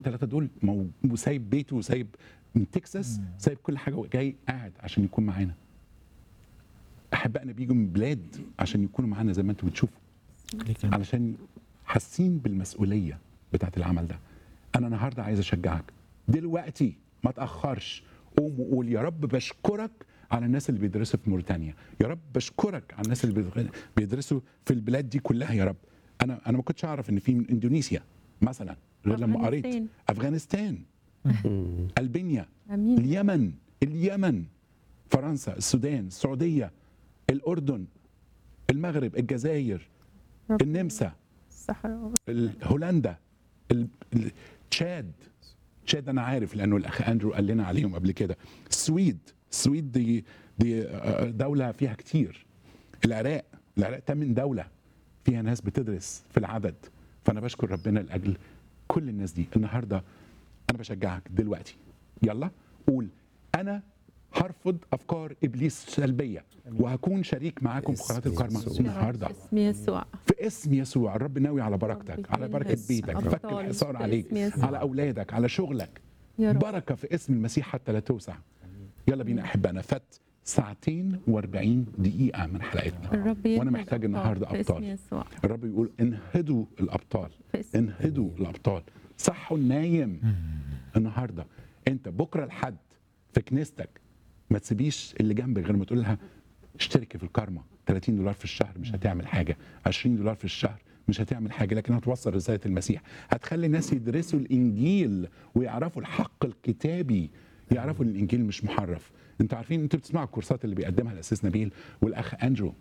الثلاثه دول مو- وسايب بيته وسايب من تكساس سايب كل حاجه وجاي قاعد عشان يكون معانا احبائنا بيجوا من بلاد عشان يكونوا معانا زي ما انتم بتشوفوا ليك المجد. علشان حاسين بالمسؤوليه بتاعت العمل ده انا النهارده عايز اشجعك دلوقتي ما تاخرش قوم وقول يا رب بشكرك على الناس اللي بيدرسوا في موريتانيا يا رب بشكرك على الناس اللي بيدغ- بيدرسوا في البلاد دي كلها يا رب انا انا ما كنتش اعرف ان في من اندونيسيا مثلا غير لما قريت أفغانستان. افغانستان البانيا امين اليمن اليمن فرنسا السودان السعوديه الاردن المغرب الجزائر رب النمسا الصحراء ال- هولندا ال- ال- تشاد تشاد انا عارف لانه الاخ اندرو قال لنا عليهم قبل كده السويد السويد دي دي آه، دوله فيها كتير العراق العراق تمن دوله فيها ناس بتدرس في العدد فانا بشكر ربنا لاجل كل الناس دي النهارده انا بشجعك دلوقتي يلا قول انا هرفض افكار ابليس سلبيه وهكون شريك معاكم في قناه باسم الكارما يسوع. النهارده باسم يسوع في اسم يسوع الرب ناوي على بركتك رب على بركه يلبس بيتك أبطال فك الحصار في عليك اسم يسوع. على اولادك على شغلك يا رب بركه في اسم المسيح حتى لا توسع يلا بينا احبائنا فات ساعتين و40 دقيقه من حلقتنا الرب وانا يلبس محتاج النهارده في اسم ابطال يسوع الرب يقول انهدوا الابطال في اسم انهدوا الابطال صحوا النايم النهارده انت بكره الحد في كنيستك ما تسيبيش اللي جنبك غير ما تقول لها اشتركي في الكارما 30 دولار في الشهر مش هتعمل حاجه 20 دولار في الشهر مش هتعمل حاجه لكن هتوصل رساله المسيح هتخلي الناس يدرسوا الانجيل ويعرفوا الحق الكتابي يعرفوا ان الانجيل مش محرف انتوا عارفين انتوا بتسمعوا الكورسات اللي بيقدمها الاسيس نبيل والاخ اندرو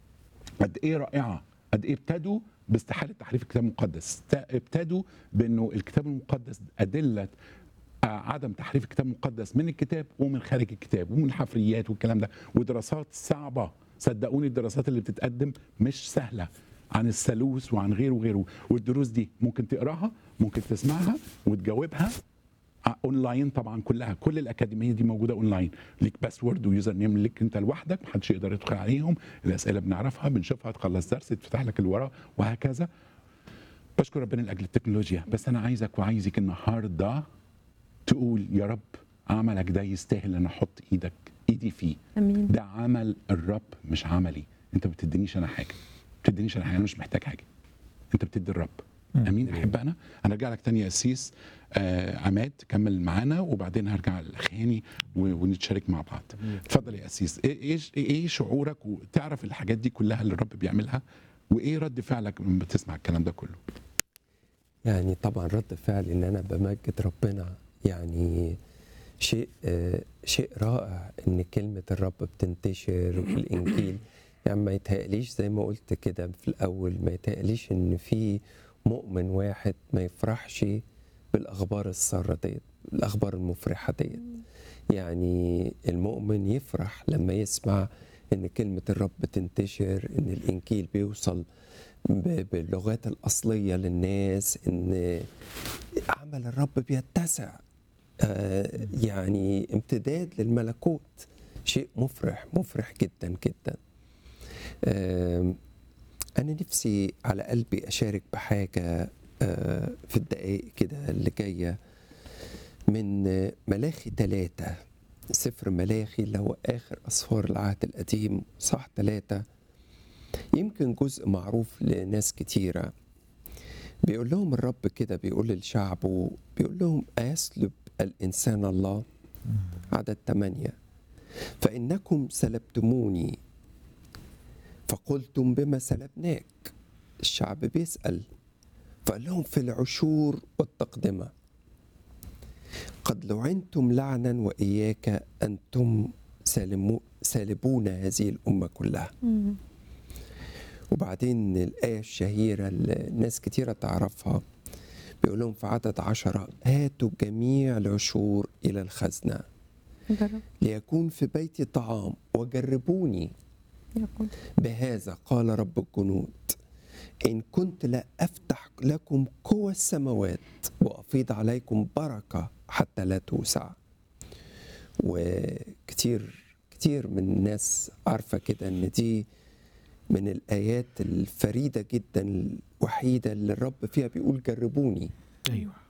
قد ايه رائعه قد ايه ابتدوا باستحاله تحريف الكتاب المقدس است- ابتدوا بانه الكتاب المقدس ادله آه، عدم تحريف الكتاب المقدس من الكتاب ومن خارج الكتاب ومن الحفريات والكلام ده ودراسات صعبه صدقوني الدراسات اللي بتتقدم مش سهله عن الثالوث وعن غيره وغيره والدروس دي ممكن تقراها ممكن تسمعها وتجاوبها ع- اونلاين طبعا كلها كل الاكاديميه دي موجوده اونلاين ليك باسورد ويوزر نيم ليك انت لوحدك محدش يقدر يدخل عليهم الاسئله بنعرفها بنشوفها تخلص درس تفتح لك اللي وراه وهكذا بشكر ربنا لاجل التكنولوجيا بس انا عايزك وعايزك النهارده تقول يا رب عملك ده يستاهل ان احط ايدك ايدي فيه امين ده عمل الرب مش عملي انت ما بتدينيش انا حاجه ما بتدينيش انا حاجه انا مش محتاج حاجه انت بتدي الرب امين احبائنا انا ارجع لك تاني يا اسيس آه عماد كمل معانا وبعدين هرجع للاخ هاني و- ونتشارك مع بعض اتفضل يا اسيس ايه ايه ايه شعورك وتعرف الحاجات دي كلها اللي الرب بيعملها وايه رد فعلك لما بتسمع الكلام ده كله يعني طبعا رد فعل ان انا بمجد ربنا يعني شيء آه، شيء رائع ان كلمه الرب بتنتشر والانجيل يعني ما يتهيأليش زي ما قلت كده في الاول ما يتهيأليش ان في مؤمن واحد ما يفرحش بالاخبار الساره ديت الاخبار المفرحه ديت يعني المؤمن يفرح لما يسمع ان كلمه الرب تنتشر ان الانجيل بيوصل ب- باللغات الاصليه للناس ان عمل الرب بيتسع آه، يعني امتداد للملكوت شيء مفرح مفرح جدا جدا آم، انا نفسي على قلبي اشارك بحاجه آه، في الدقائق كده اللي جايه من آه، ملاخي ثلاثة سفر ملاخي اللي هو آخر أسفار العهد القديم صح ثلاثة يمكن جزء معروف لناس كتيرة بيقول لهم الرب كده بيقول لشعبه بيقول لهم أيسلب الإنسان الله عدد ثمانية فإنكم سلبتموني فقلتم بما سلبناك الشعب بيسأل فقال لهم في العشور والتقدمة قد لعنتم لعنا وإياك أنتم سالمو سالبون هذه الأمة كلها مم. وبعدين الآية الشهيرة اللي ناس كتيرة تعرفها بيقول لهم في عدد عشرة هاتوا جميع العشور إلى الخزنة جرب ليكون في بيتي طعام وجربوني يكون بهذا قال رب الجنود إن كنت لا أفتح لكم قوى السماوات وأفيض عليكم بركة حتى لا توسع وكتير كتير من الناس عارفة كده إن دي من الآيات الفريدة جدا الوحيدة اللي الرب فيها بيقول جربوني ايوه